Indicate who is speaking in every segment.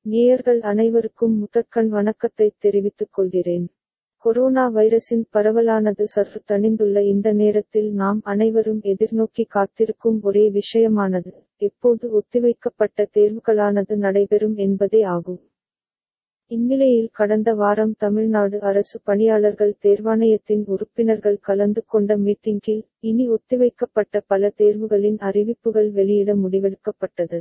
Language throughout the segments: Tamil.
Speaker 1: நேயர்கள் அனைவருக்கும் முதற்கண் வணக்கத்தை தெரிவித்துக் கொள்கிறேன் கொரோனா வைரஸின் பரவலானது சற்று தணிந்துள்ள இந்த நேரத்தில் நாம் அனைவரும் எதிர்நோக்கி காத்திருக்கும் ஒரே விஷயமானது எப்போது ஒத்திவைக்கப்பட்ட தேர்வுகளானது நடைபெறும் என்பதே ஆகும் இந்நிலையில் கடந்த வாரம் தமிழ்நாடு அரசு பணியாளர்கள் தேர்வாணையத்தின் உறுப்பினர்கள் கலந்து கொண்ட மீட்டிங்கில் இனி ஒத்திவைக்கப்பட்ட பல தேர்வுகளின் அறிவிப்புகள் வெளியிட முடிவெடுக்கப்பட்டது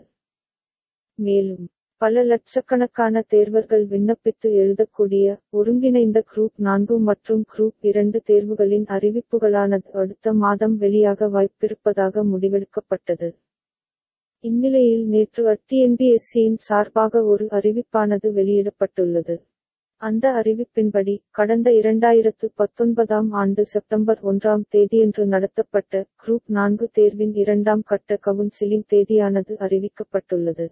Speaker 1: மேலும் பல லட்சக்கணக்கான தேர்வர்கள் விண்ணப்பித்து எழுதக்கூடிய ஒருங்கிணைந்த குரூப் நான்கு மற்றும் குரூப் இரண்டு தேர்வுகளின் அறிவிப்புகளானது அடுத்த மாதம் வெளியாக வாய்ப்பிருப்பதாக முடிவெடுக்கப்பட்டது இந்நிலையில் நேற்று டிஎன்பிஎஸ்சியின் சார்பாக ஒரு அறிவிப்பானது வெளியிடப்பட்டுள்ளது அந்த அறிவிப்பின்படி கடந்த இரண்டாயிரத்து பத்தொன்பதாம் ஆண்டு செப்டம்பர் ஒன்றாம் தேதியன்று நடத்தப்பட்ட குரூப் நான்கு தேர்வின் இரண்டாம் கட்ட கவுன்சிலிங் தேதியானது அறிவிக்கப்பட்டுள்ளது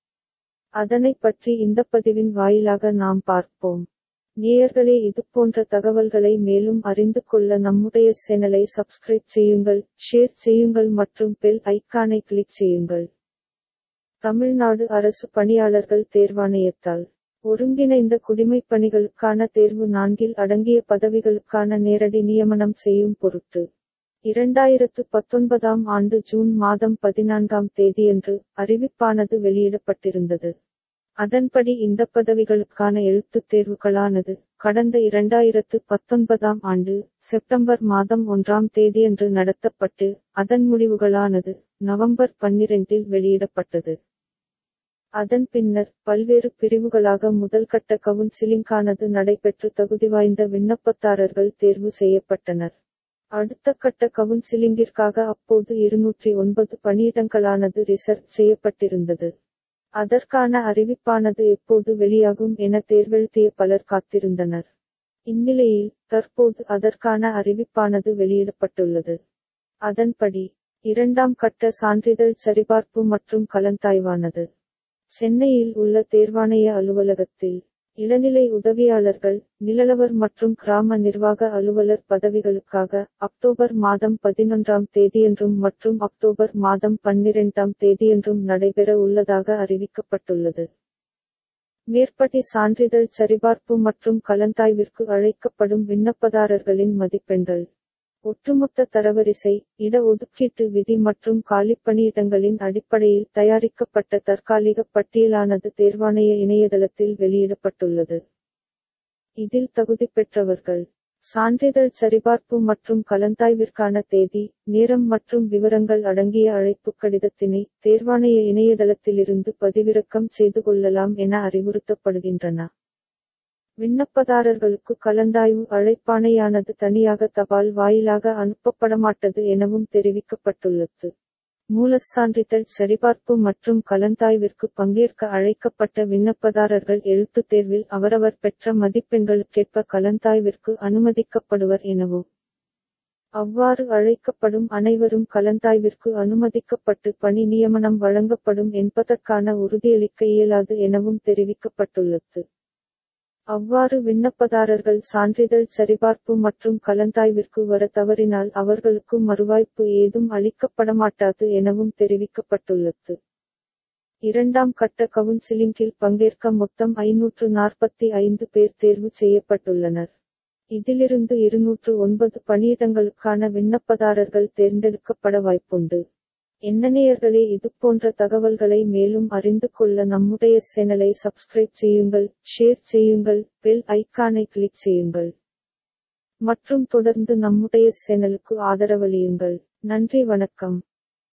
Speaker 1: அதனை பற்றி இந்த பதிவின் வாயிலாக நாம் பார்ப்போம் நேயர்களே இதுபோன்ற தகவல்களை மேலும் அறிந்து கொள்ள நம்முடைய சேனலை சப்ஸ்கிரைப் செய்யுங்கள் ஷேர் செய்யுங்கள் மற்றும் பெல் ஐக்கானை கிளிக் செய்யுங்கள் தமிழ்நாடு அரசு பணியாளர்கள் தேர்வாணையத்தால் ஒருங்கிணைந்த குடிமைப் பணிகளுக்கான தேர்வு நான்கில் அடங்கிய பதவிகளுக்கான நேரடி நியமனம் செய்யும் பொருட்டு இரண்டாயிரத்து பத்தொன்பதாம் ஆண்டு ஜூன் மாதம் பதினான்காம் தேதியன்று அறிவிப்பானது வெளியிடப்பட்டிருந்தது அதன்படி இந்த பதவிகளுக்கான எழுத்துத் தேர்வுகளானது கடந்த இரண்டாயிரத்து பத்தொன்பதாம் ஆண்டு செப்டம்பர் மாதம் ஒன்றாம் தேதியன்று நடத்தப்பட்டு அதன் முடிவுகளானது நவம்பர் பன்னிரெண்டில் வெளியிடப்பட்டது அதன் பின்னர் பல்வேறு பிரிவுகளாக முதல்கட்ட கவுன்சிலிங்கானது நடைபெற்று தகுதி வாய்ந்த விண்ணப்பதாரர்கள் தேர்வு செய்யப்பட்டனர் அடுத்த கட்ட கவுன்சிலிங்கிற்காக அப்போது இருநூற்றி ஒன்பது பணியிடங்களானது ரிசர்வ் செய்யப்பட்டிருந்தது அதற்கான அறிவிப்பானது எப்போது வெளியாகும் என தேர்வெழுத்திய பலர் காத்திருந்தனர் இந்நிலையில் தற்போது அதற்கான அறிவிப்பானது வெளியிடப்பட்டுள்ளது அதன்படி இரண்டாம் கட்ட சான்றிதழ் சரிபார்ப்பு மற்றும் கலந்தாய்வானது சென்னையில் உள்ள தேர்வாணைய அலுவலகத்தில் இளநிலை உதவியாளர்கள் நிலலவர் மற்றும் கிராம நிர்வாக அலுவலர் பதவிகளுக்காக அக்டோபர் மாதம் பதினொன்றாம் தேதியன்றும் மற்றும் அக்டோபர் மாதம் பன்னிரெண்டாம் தேதியன்றும் நடைபெற உள்ளதாக அறிவிக்கப்பட்டுள்ளது மேற்படி சான்றிதழ் சரிபார்ப்பு மற்றும் கலந்தாய்விற்கு அழைக்கப்படும் விண்ணப்பதாரர்களின் மதிப்பெண்கள் ஒட்டுமொத்த தரவரிசை இட ஒதுக்கீட்டு விதி மற்றும் காலிப்பணியிடங்களின் அடிப்படையில் தயாரிக்கப்பட்ட தற்காலிக பட்டியலானது தேர்வாணைய இணையதளத்தில் வெளியிடப்பட்டுள்ளது இதில் தகுதி பெற்றவர்கள் சான்றிதழ் சரிபார்ப்பு மற்றும் கலந்தாய்விற்கான தேதி நேரம் மற்றும் விவரங்கள் அடங்கிய அழைப்பு கடிதத்தினை தேர்வாணைய இணையதளத்திலிருந்து பதிவிறக்கம் செய்து கொள்ளலாம் என அறிவுறுத்தப்படுகின்றன விண்ணப்பதாரர்களுக்கு கலந்தாய்வு அழைப்பாணையானது தனியாக தபால் வாயிலாக அனுப்பப்படமாட்டது எனவும் தெரிவிக்கப்பட்டுள்ளது மூலச்சான்றிதழ் சரிபார்ப்பு மற்றும் கலந்தாய்விற்கு பங்கேற்க அழைக்கப்பட்ட விண்ணப்பதாரர்கள் எழுத்துத் தேர்வில் அவரவர் பெற்ற மதிப்பெண்களுக்கேற்ப கலந்தாய்விற்கு அனுமதிக்கப்படுவர் எனவும் அவ்வாறு அழைக்கப்படும் அனைவரும் கலந்தாய்விற்கு அனுமதிக்கப்பட்டு பணி நியமனம் வழங்கப்படும் என்பதற்கான உறுதியளிக்க இயலாது எனவும் தெரிவிக்கப்பட்டுள்ளது அவ்வாறு விண்ணப்பதாரர்கள் சான்றிதழ் சரிபார்ப்பு மற்றும் கலந்தாய்விற்கு வர தவறினால் அவர்களுக்கு மறுவாய்ப்பு ஏதும் அளிக்கப்படமாட்டாது எனவும் தெரிவிக்கப்பட்டுள்ளது இரண்டாம் கட்ட கவுன்சிலிங்கில் பங்கேற்க மொத்தம் ஐநூற்று நாற்பத்தி ஐந்து பேர் தேர்வு செய்யப்பட்டுள்ளனர் இதிலிருந்து இருநூற்று ஒன்பது பணியிடங்களுக்கான விண்ணப்பதாரர்கள் தேர்ந்தெடுக்கப்பட வாய்ப்புண்டு எண்ணநேயர்களே இதுபோன்ற தகவல்களை மேலும் அறிந்து கொள்ள நம்முடைய சேனலை சப்ஸ்கிரைப் செய்யுங்கள் ஷேர் செய்யுங்கள் பெல் ஐக்கானை கிளிக் செய்யுங்கள் மற்றும் தொடர்ந்து நம்முடைய சேனலுக்கு ஆதரவளியுங்கள் நன்றி வணக்கம்